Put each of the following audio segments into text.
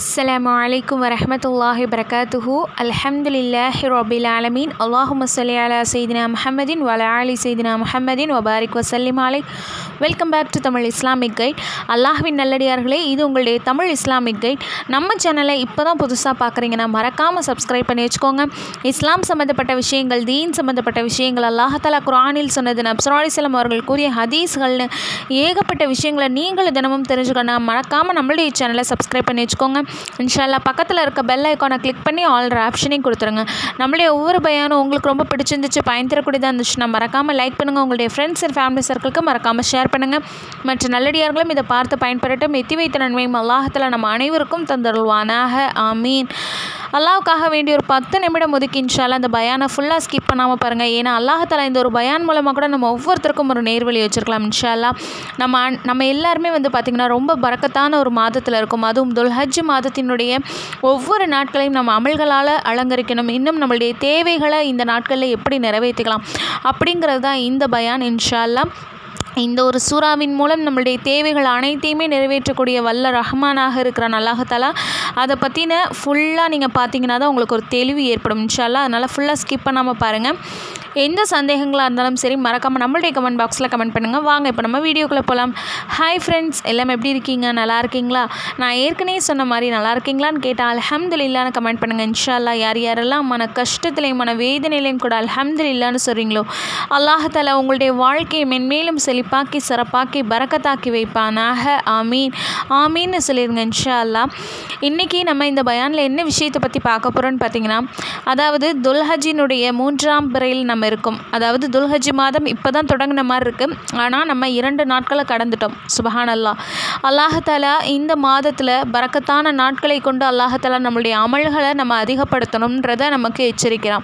السلام عليكم ورحمة الله وبركاته الحمد لله رب العالمين اللهم صل على سيدنا محمد وعلى آل سيدنا محمد وبارك وسلم عليه welcome back to Tamil Islamic guide அல்லாஹ்வின் நல்லடியார்களே இது உங்களுடைய தமிழ் இஸ்லாமிக் கைட் நம்ம சேனலை இப்போ தான் புதுசாக பார்க்குறீங்கன்னா மறக்காமல் சப்ஸ்கிரைப் பண்ணி வச்சுக்கோங்க இஸ்லாம் சம்மந்தப்பட்ட விஷயங்கள் தீன் சம்மந்தப்பட்ட விஷயங்கள் அல்லாஹாலா குரானில் சொன்னது நப்சராலிசலம் அவர்கள் கூறிய ஹதீஸ்கள்னு ஏகப்பட்ட விஷயங்களை நீங்களும் தினமும் தெரிஞ்சுக்கணும் மறக்காமல் நம்மளுடைய சேனலை சப்ஸ்கிரைப் பண்ணி வச்சுக்கோங்க இன்ஷால்லா பக்கத்தில் இருக்க பெல் ஐக்கானை கிளிக் பண்ணி ஆல் ஆப்ஷனையும் கொடுத்துருங்க நம்மளுடைய ஒவ்வொரு பயானும் உங்களுக்கு ரொம்ப பிடிச்சிருந்துச்சு பயன் தரக்கூடியதாக இருந்துச்சுன்னா மறக்காமல் லைக் பண்ணுங்கள் உங்களுடைய ஃப்ரெண்ட்ஸ் அண்ட் ஃபேமிலி சர்க்கிளுக்கு மறக்காமல் ஷேர் பண்ணுங்கள் மற்ற நல்லடியார்களும் இதை பார்த்து பயன்பெறட்டும் எத்தி வைத்த நன்மையும் அல்லாஹத்தில் நம்ம அனைவருக்கும் தந்தருள்வானாக ஆமீன் அல்லாவுக்காக வேண்டிய ஒரு பத்து நிமிடம் ஒதுக்கி இன்ஷால்லா அந்த பயானை ஃபுல்லாக ஸ்கிப் பண்ணாமல் பாருங்கள் ஏன்னா அல்லாஹத்தாலா இந்த ஒரு பயான் மூலமாக கூட நம்ம ஒவ்வொருத்தருக்கும் ஒரு நேர்வழி வச்சுருக்கலாம் இன்ஷால்லா நம்ம அன்- நம்ம எல்லாருமே வந்து பார்த்திங்கன்னா ரொம்ப பறக்கத்தான ஒரு மாதத்தில் இருக்கும் அதுவும் துல்ஹஜ் மாதத்தினுடைய ஒவ்வொரு நாட்களையும் நம்ம அமல்களால் அலங்கரிக்கணும் இன்னும் நம்மளுடைய தேவைகளை இந்த நாட்களில் எப்படி நிறைவேற்றிக்கலாம் அப்படிங்கிறது தான் இந்த பயான் இன்ஷால்லா இந்த ஒரு சூறாவின் மூலம் நம்மளுடைய தேவைகள் அனைத்தையுமே நிறைவேற்றக்கூடிய வல்ல ரஹ்மானாக இருக்கிற அல்லாஹாலா அதை பற்றின ஃபுல்லாக நீங்கள் பார்த்தீங்கன்னா தான் உங்களுக்கு ஒரு தெளிவு ஏற்படும் இன்ஷால்லா அதனால் ஃபுல்லாக ஸ்கிப் பண்ணாமல் பாருங்கள் எந்த சந்தேகங்களாக இருந்தாலும் சரி மறக்காமல் நம்மளுடைய கமெண்ட் பாக்ஸில் கமெண்ட் பண்ணுங்கள் வாங்க இப்போ நம்ம வீடியோக்குள்ளே போகலாம் ஹாய் ஃப்ரெண்ட்ஸ் எல்லாம் எப்படி இருக்கீங்க நல்லா இருக்கீங்களா நான் ஏற்கனவே சொன்ன மாதிரி நல்லா இருக்கீங்களான்னு கேட்டால் அல்ஹம்துலில்லான்னு கமெண்ட் பண்ணுங்கள் இன்ஷால்லா யார் யாரெல்லாம் மன கஷ்டத்துலையும் மன வேதனையிலையும் கூட அல்ஹம்துலில்லான்னு சொல்கிறீங்களோ அல்லாஹாலா உங்களுடைய வாழ்க்கையை மென்மேலும் செழிப்பாக்கி சிறப்பாக்கி பரக்கத்தாக்கி வைப்பானாக ஆமீன் ஆமீன்னு சொல்லிடுங்க இன்ஷா அல்லா இன்றைக்கி நம்ம இந்த பயானில் என்ன விஷயத்தை பற்றி பார்க்க போகிறோன்னு பார்த்தீங்கன்னா அதாவது துல்ஹஜினுடைய மூன்றாம் பிறையில் நம்ம இருக்கோம் அதாவது துல்ஹஜ் மாதம் இப்போ தான் தொடங்கின மாதிரி இருக்குது ஆனால் நம்ம இரண்டு நாட்களை கடந்துட்டோம் சுபஹான் அல்லா அல்லாஹாலா இந்த மாதத்தில் பரக்கத்தான நாட்களை கொண்டு அல்லாஹாலா நம்மளுடைய அமல்களை நம்ம அதிகப்படுத்தணுன்றதை நமக்கு எச்சரிக்கிறான்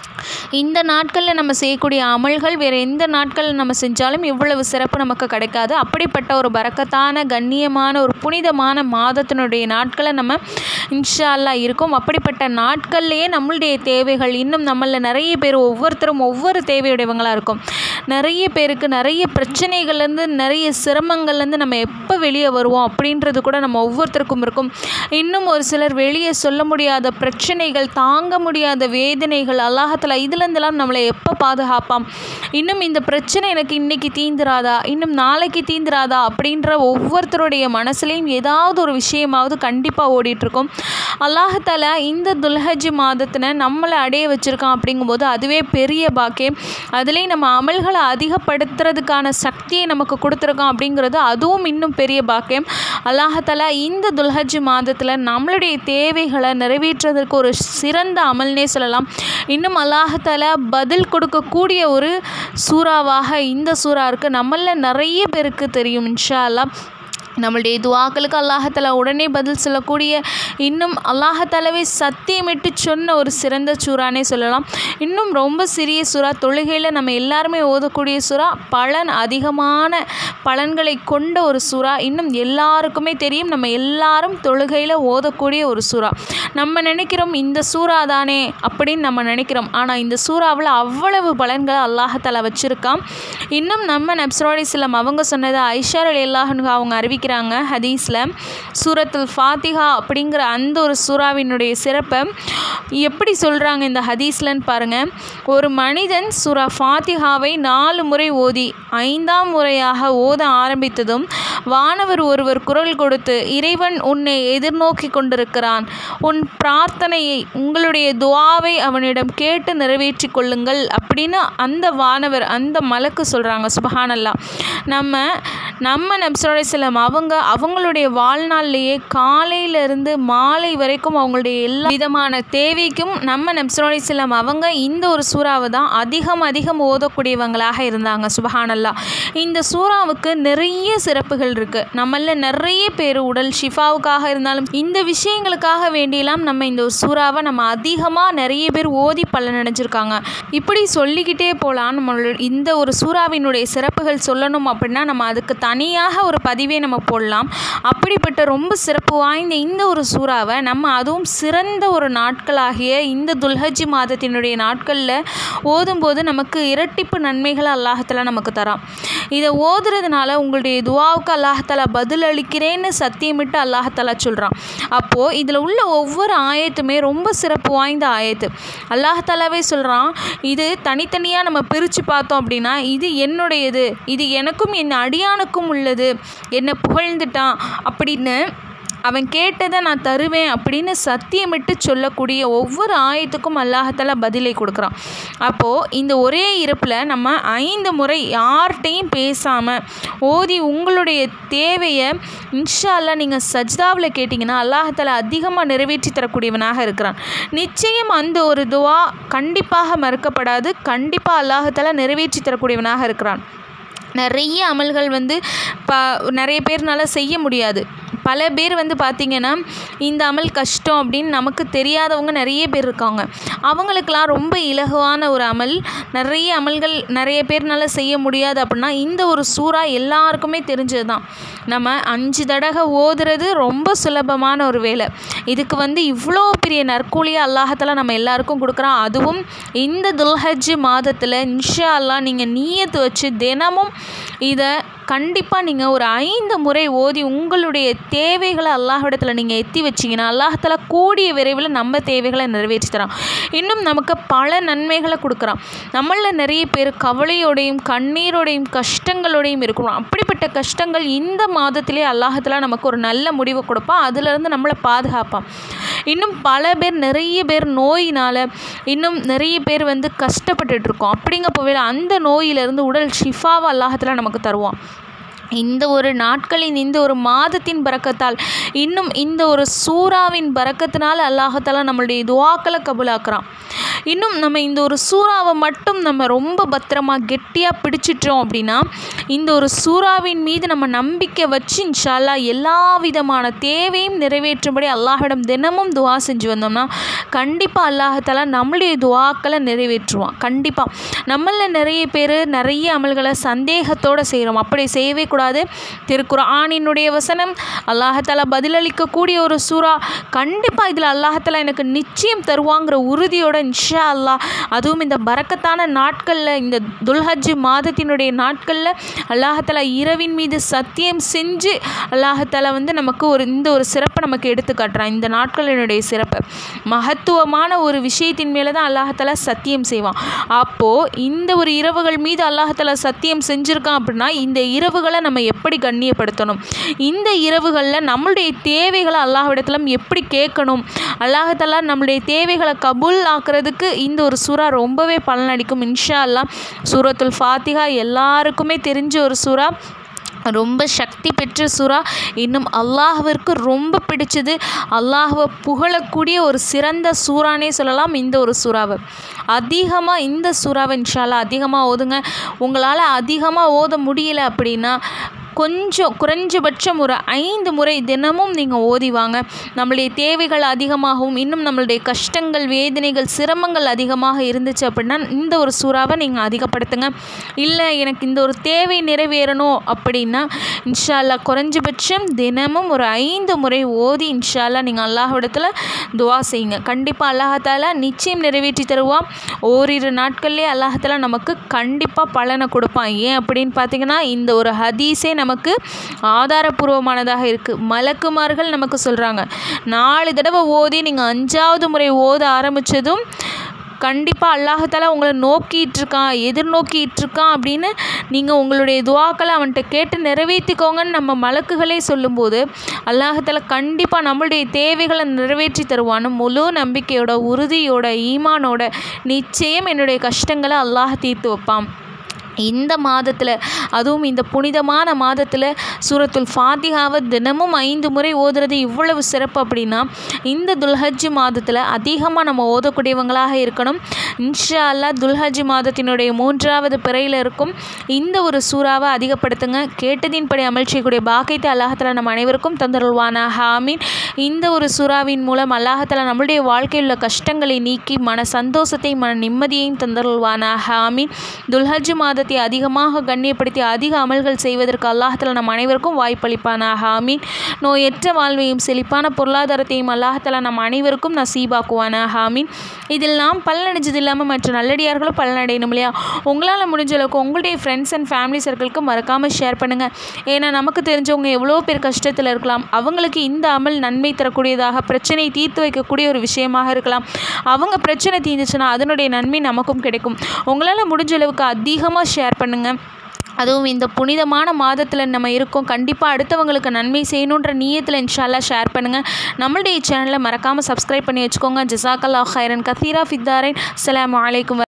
இந்த நாட்களில் நம்ம செய்யக்கூடிய அமல்கள் வேறு எந்த நாட்களில் நம்ம செஞ்சாலும் இவ்வளவு சிறப்பு நமக்கு கிடைக்காது அப்படிப்பட்ட ஒரு பரக்கத்தான கண்ணியமான ஒரு புனிதமான மாதத்தினுடைய நாட்களை நம்ம இன்ஷா அல்லாஹ் இருக்கும் அப்படிப்பட்ட நாட்கள்லேயே நம்மளுடைய தேவைகள் இன்னும் நம்மளில் நிறைய பேர் ஒவ்வொருத்தரும் ஒவ்வொரு தேவையுடையவங்களாக இருக்கும் நிறைய பேருக்கு நிறைய பிரச்சனைகள்லேருந்து நிறைய சிரமங்கள்லேருந்து நம்ம எப்போ வெளியே வருவோம் அப்படின்றது கூட நம்ம ஒவ்வொருத்தருக்கும் இருக்கும் இன்னும் ஒரு சிலர் வெளியே சொல்ல முடியாத பிரச்சனைகள் தாங்க முடியாத வேதனைகள் அல்லாஹத்தில் இதுலேருந்தெல்லாம் நம்மளை எப்போ பாதுகாப்பாம் இன்னும் இந்த பிரச்சனை எனக்கு இன்னைக்கு தீந்துராதா இன்னும் நாளைக்கு தீந்துராதா அப்படின்ற ஒவ்வொருத்தருடைய மனசுலேயும் ஏதாவது ஒரு விஷயமாவது கண்டிப்பாக ஓடிட்டுருக்கும் அல்லாஹால இந்த துல்ஹஜ் மாதத்தின நம்மளை அடைய வச்சுருக்கான் அப்படிங்கும்போது அதுவே பெரிய பாக்கியம் அதுலேயும் நம்ம அமல்களை அதிகப்படுத்துறதுக்கான சக்தியை நமக்கு கொடுத்துருக்கான் அப்படிங்கிறது அதுவும் இன்னும் பெரிய பாக்கியம் அல்லாஹால இந்த துல்ஹஜ் மாதத்தில் நம்மளுடைய தேவைகளை நிறைவேற்றுவதற்கு ஒரு சிறந்த அமல்னே சொல்லலாம் இன்னும் அல்லாஹால பதில் கொடுக்கக்கூடிய ஒரு சூறாவாக இந்த சூறா இருக்குது நம்மள நிறைய பேருக்கு தெரியும் இன்ஷா அல்லாஹ் நம்மளுடைய துவாக்களுக்கு அல்லாஹத்தாலா உடனே பதில் சொல்லக்கூடிய இன்னும் அல்லாஹத்தாலாவே சத்தியமிட்டு சொன்ன ஒரு சிறந்த சூறானே சொல்லலாம் இன்னும் ரொம்ப சிறிய சூறா தொழுகையில் நம்ம எல்லாருமே ஓதக்கூடிய சூறா பலன் அதிகமான பலன்களை கொண்ட ஒரு சூறா இன்னும் எல்லாருக்குமே தெரியும் நம்ம எல்லாரும் தொழுகையில் ஓதக்கூடிய ஒரு சூறா நம்ம நினைக்கிறோம் இந்த சூறா தானே அப்படின்னு நம்ம நினைக்கிறோம் ஆனால் இந்த சூறாவில் அவ்வளவு பலன்களை அல்லாஹத்தாலா வச்சுருக்கான் இன்னும் நம்ம நப்சரோடி சிலம் அவங்க சொன்னது ஐஷார் அலி அல்லாஹனுக்கு அவங்க அறிவிக்கிறாங்க ஹதீஸில் சூரத்துல் ஃபாத்திஹா அப்படிங்கிற அந்த ஒரு சூறாவினுடைய சிறப்பை எப்படி சொல்கிறாங்க இந்த ஹதீஸ்லன்னு பாருங்கள் ஒரு மனிதன் சூரா ஃபாத்திஹாவை நாலு முறை ஓதி ஐந்தாம் முறையாக ஓத ஆரம்பித்ததும் வானவர் ஒருவர் குரல் கொடுத்து இறைவன் உன்னை எதிர்நோக்கி கொண்டிருக்கிறான் உன் பிரார்த்தனையை உங்களுடைய துவாவை அவனிடம் கேட்டு நிறைவேற்றி கொள்ளுங்கள் அப்படின்னு அந்த வானவர் அந்த மலக்கு சொல்கிறாங்க சுபஹானல்லா நம்ம நம்ம நப்சரோட செல்லம் அவங்க அவங்களுடைய வாழ்நாள்லேயே காலையிலேருந்து மாலை வரைக்கும் அவங்களுடைய எல்லா விதமான தேவைக்கும் நம்ம நப்சரோட செல்லம் அவங்க இந்த ஒரு சூறாவை தான் அதிகம் அதிகம் ஓதக்கூடியவங்களாக இருந்தாங்க சுபஹானல்லா இந்த சூறாவுக்கு நிறைய சிறப்புகள் இருக்குது நம்மள நிறைய பேர் உடல் ஷிஃபாவுக்காக இருந்தாலும் இந்த விஷயங்களுக்காக வேண்டியெல்லாம் நம்ம இந்த ஒரு சூறாவை நம்ம அதிகமாக நிறைய பேர் ஓதி பலன் அடைஞ்சிருக்காங்க இப்படி சொல்லிக்கிட்டே போகலாம் நம்மளோட இந்த ஒரு சூறாவினுடைய சிறப்புகள் சொல்லணும் அப்படின்னா நம்ம அதுக்கு தனியாக ஒரு பதிவே நம்ம நம்ம போடலாம் அப்படிப்பட்ட ரொம்ப சிறப்பு வாய்ந்த இந்த ஒரு சூறாவை நம்ம அதுவும் சிறந்த ஒரு நாட்களாகிய இந்த துல்ஹஜ் மாதத்தினுடைய நாட்களில் ஓதும்போது நமக்கு இரட்டிப்பு நன்மைகளை அல்லாஹத்தாலா நமக்கு தரான் இதை ஓதுறதுனால உங்களுடைய துவாவுக்கு அல்லாஹத்தாலா பதில் அளிக்கிறேன்னு சத்தியமிட்டு அல்லாஹத்தாலா சொல்கிறான் அப்போது இதில் உள்ள ஒவ்வொரு ஆயத்துமே ரொம்ப சிறப்பு வாய்ந்த ஆயத்து அல்லாஹத்தாலாவே சொல்கிறான் இது தனித்தனியாக நம்ம பிரித்து பார்த்தோம் அப்படின்னா இது என்னுடையது இது எனக்கும் என் அடியானுக்கும் உள்ளது என்னை புகழ்ந்துட்டான் அப்படின்னு அவன் கேட்டதை நான் தருவேன் அப்படின்னு சத்தியமிட்டு சொல்லக்கூடிய ஒவ்வொரு ஆயத்துக்கும் அல்லாஹத்தால பதிலை கொடுக்குறான் அப்போது இந்த ஒரே இருப்பில் நம்ம ஐந்து முறை யார்கிட்டையும் பேசாமல் ஓதி உங்களுடைய தேவையை இன்ஷா அல்லா நீங்கள் சஜ்தாவில் கேட்டிங்கன்னா அல்லாஹத்தால அதிகமாக நிறைவேற்றி தரக்கூடியவனாக இருக்கிறான் நிச்சயம் அந்த ஒரு துவா கண்டிப்பாக மறுக்கப்படாது கண்டிப்பாக அல்லாஹத்தால நிறைவேற்றி தரக்கூடியவனாக இருக்கிறான் நிறைய அமல்கள் வந்து ப நிறைய பேர்னால செய்ய முடியாது பல பேர் வந்து பார்த்திங்கன்னா இந்த அமல் கஷ்டம் அப்படின்னு நமக்கு தெரியாதவங்க நிறைய பேர் இருக்காங்க அவங்களுக்கெல்லாம் ரொம்ப இலகுவான ஒரு அமல் நிறைய அமல்கள் நிறைய பேர்னால செய்ய முடியாது அப்படின்னா இந்த ஒரு சூறா எல்லாருக்குமே தெரிஞ்சது தான் நம்ம அஞ்சு தடவை ஓதுறது ரொம்ப சுலபமான ஒரு வேலை இதுக்கு வந்து இவ்வளோ பெரிய நற்கூலியை அல்லாஹத்தால நம்ம எல்லாருக்கும் கொடுக்குறான் அதுவும் இந்த துல்ஹஜ் மாதத்தில் இன்ஷா அல்லா நீங்கள் நீயத்து வச்சு தினமும் இதை கண்டிப்பாக நீங்கள் ஒரு ஐந்து முறை ஓதி உங்களுடைய தேவைகளை அல்லாஹிடத்தில் நீங்கள் எத்தி வச்சிங்கன்னா அல்லாஹால கூடிய விரைவில் நம்ம தேவைகளை நிறைவேற்றி தரான் இன்னும் நமக்கு பல நன்மைகளை கொடுக்குறான் நம்மளில் நிறைய பேர் கவலையோடையும் கண்ணீரோடையும் கஷ்டங்களோடையும் இருக்கிறோம் அப்படிப்பட்ட கஷ்டங்கள் இந்த மாதத்திலே அல்லாஹத்தில் நமக்கு ஒரு நல்ல முடிவை கொடுப்பான் அதிலிருந்து நம்மளை பாதுகாப்பான் இன்னும் பல பேர் நிறைய பேர் நோயினால் இன்னும் நிறைய பேர் வந்து கஷ்டப்பட்டுட்டு இருக்கோம் அப்படிங்க போவேல அந்த நோயிலிருந்து உடல் ஷிஃபாவை அல்லாஹத்தில் நமக்கு தருவான் இந்த ஒரு நாட்களின் இந்த ஒரு மாதத்தின் பறக்கத்தால் இன்னும் இந்த ஒரு சூறாவின் பறக்கத்தினால் அல்லாஹத்தாலா நம்மளுடைய துவாக்களை கபுலாக்குறான் இன்னும் நம்ம இந்த ஒரு சூறாவை மட்டும் நம்ம ரொம்ப பத்திரமா கெட்டியாக பிடிச்சிட்டோம் அப்படின்னா இந்த ஒரு சூறாவின் மீது நம்ம நம்பிக்கை வச்சு இன்ஷால்லா எல்லா விதமான தேவையும் நிறைவேற்றும்படி அல்லாஹிடம் தினமும் துவா செஞ்சு வந்தோம்னா கண்டிப்பாக அல்லாஹத்தாலா நம்மளுடைய துவாக்களை நிறைவேற்றுவான் கண்டிப்பாக நம்மளில் நிறைய பேர் நிறைய அமல்களை சந்தேகத்தோடு செய்கிறோம் அப்படி செய்யவே கூடாது திருக்குர்ஆனினுடைய வசனம் அல்லாஹத்தாலா பதிலளிக்கக்கூடிய ஒரு சூறா கண்டிப்பாக இதில் அல்லாஹத்தாலா எனக்கு நிச்சயம் தருவாங்கிற உறுதியோட இன்ஷா அல்லாஹ் அதுவும் இந்த பறக்கத்தான நாட்களில் இந்த துல்ஹஜ் மாதத்தினுடைய நாட்களில் அல்லாஹத்தாலா இரவின் மீது சத்தியம் செஞ்சு அல்லாஹத்தாலா வந்து நமக்கு ஒரு இந்த ஒரு சிறப்பை நமக்கு எடுத்து காட்டுறான் இந்த நாட்களினுடைய சிறப்பை மகத்துவமான ஒரு விஷயத்தின் மேலே தான் அல்லாஹத்தாலா சத்தியம் செய்வான் அப்போது இந்த ஒரு இரவுகள் மீது அல்லாஹத்தாலா சத்தியம் செஞ்சுருக்கான் அப்படின்னா இந்த இரவுகளை நம்ம எப்படி கண்ணியப்படுத்தணும் இந்த இரவுகளில் நம்மளுடைய தேவைகளை அல்லாஹ்விடத்துல எப்படி கேட்கணும் அல்லாஹத்தாலா நம்மளுடைய தேவைகளை கபூல் ஆக்குறதுக்கு இந்த ஒரு சூறா ரொம்பவே பலனளிக்கும் இன்ஷா அல்லாஹ் சூரத்துல் ஃபாத்திஹா எல்லாருக்குமே தெரிஞ்ச ஒரு சூறா ரொம்ப சக்தி பெற்ற சூறா இன்னும் அல்லாஹ்விற்கு ரொம்ப பிடிச்சது அல்லாஹ்வை புகழக்கூடிய ஒரு சிறந்த சூறானே சொல்லலாம் இந்த ஒரு சூறாவை அதிகமாக இந்த சூறாவை இன்ஷால்லா அதிகமாக ஓதுங்க உங்களால் அதிகமாக ஓத முடியல அப்படின்னா கொஞ்சம் குறைஞ்சபட்சம் ஒரு ஐந்து முறை தினமும் நீங்கள் ஓதிவாங்க நம்மளுடைய தேவைகள் அதிகமாகவும் இன்னும் நம்மளுடைய கஷ்டங்கள் வேதனைகள் சிரமங்கள் அதிகமாக இருந்துச்சு அப்படின்னா இந்த ஒரு சூறாவை நீங்கள் அதிகப்படுத்துங்க இல்லை எனக்கு இந்த ஒரு தேவை நிறைவேறணும் அப்படின்னா இன்ஷால்லா குறைஞ்சபட்சம் தினமும் ஒரு ஐந்து முறை ஓதி இன்ஷால்லா நீங்கள் அல்லாஹ்விடத்தில் துவா செய்யுங்க கண்டிப்பாக அல்லாஹால நிச்சயம் நிறைவேற்றி தருவான் ஓரிரு நாட்கள்லேயே அல்லாஹால நமக்கு கண்டிப்பாக பலனை கொடுப்பான் ஏன் அப்படின்னு பார்த்தீங்கன்னா இந்த ஒரு ஹதீஸே நமக்கு ஆதாரபூர்வமானதாக இருக்குது மலக்குமார்கள் நமக்கு சொல்கிறாங்க நாலு தடவை ஓதி நீங்கள் அஞ்சாவது முறை ஓத ஆரம்பித்ததும் கண்டிப்பாக அல்லாஹால உங்களை நோக்கிட்டு இருக்கான் எதிர்நோக்கிட்டு இருக்கான் அப்படின்னு நீங்கள் உங்களுடைய துவாக்களை அவன்கிட்ட கேட்டு நிறைவேற்றிக்கோங்கன்னு நம்ம மலக்குகளே சொல்லும்போது அல்லாஹால கண்டிப்பாக நம்மளுடைய தேவைகளை நிறைவேற்றி தருவான்னு முழு நம்பிக்கையோட உறுதியோட ஈமானோட நிச்சயம் என்னுடைய கஷ்டங்களை அல்லாஹ் தீர்த்து வைப்பான் இந்த மாதத்தில் அதுவும் இந்த புனிதமான மாதத்தில் சூரத்துல் ஃபாத்திகாவை தினமும் ஐந்து முறை ஓதுறது இவ்வளவு சிறப்பு அப்படின்னா இந்த துல்ஹஜ் மாதத்தில் அதிகமாக நம்ம ஓதக்கூடியவங்களாக இருக்கணும் இன்ஷா அல்லா துல்ஹஜ் மாதத்தினுடைய மூன்றாவது பிறையில் இருக்கும் இந்த ஒரு சூறாவை அதிகப்படுத்துங்க கேட்டதின்படி அமல் செய்யக்கூடிய பாக்கியத்தை அல்லாஹத்தில் நம்ம அனைவருக்கும் தந்தருள்வானா ஹாமீன் இந்த ஒரு சூறாவின் மூலம் அல்லாஹத்தில் நம்மளுடைய வாழ்க்கையில் உள்ள கஷ்டங்களை நீக்கி மன சந்தோஷத்தை மன நிம்மதியையும் தந்தருள்வானா ஹாமீன் துல்ஹஜ் மாதத்தில் மாதத்தை அதிகமாக கண்ணியப்படுத்தி அதிக அமல்கள் செய்வதற்கு அல்லாஹத்தில் நம் அனைவருக்கும் வாய்ப்பளிப்பானாக ஆமீன் நோயற்ற வாழ்வையும் செழிப்பான பொருளாதாரத்தையும் அல்லாஹத்தில் நம் அனைவருக்கும் நசீபாக்குவானாக ஆமீன் இதில் நாம் பலனடைஞ்சது இல்லாமல் மற்ற நல்லடியார்களும் பலனடையணும் இல்லையா உங்களால் முடிஞ்ச அளவுக்கு உங்களுடைய ஃப்ரெண்ட்ஸ் அண்ட் ஃபேமிலி சர்க்கிளுக்கு மறக்காமல் ஷேர் பண்ணுங்கள் ஏன்னா நமக்கு தெரிஞ்சவங்க எவ்வளோ பேர் கஷ்டத்தில் இருக்கலாம் அவங்களுக்கு இந்த அமல் நன்மை தரக்கூடியதாக பிரச்சனையை தீர்த்து வைக்கக்கூடிய ஒரு விஷயமாக இருக்கலாம் அவங்க பிரச்சனை தீர்ந்துச்சுன்னா அதனுடைய நன்மை நமக்கும் கிடைக்கும் உங்களால் முடிஞ்ச அளவுக்கு அதிகமாக ஷேர் பண்ணுங்கள் அதுவும் இந்த புனிதமான மாதத்தில் நம்ம இருக்கோம் கண்டிப்பாக அடுத்தவங்களுக்கு நன்மை செய்யணுன்ற நீயத்தில் இன்ஷால்லா ஷேர் பண்ணுங்கள் நம்மளுடைய சேனலை மறக்காமல் சப்ஸ்கிரைப் பண்ணி வச்சுக்கோங்க ஜசாக்கல்லா ஹைரன் கசீரா ஃபித்தாரன் அஸ்ஸலாமு அலைக்கும்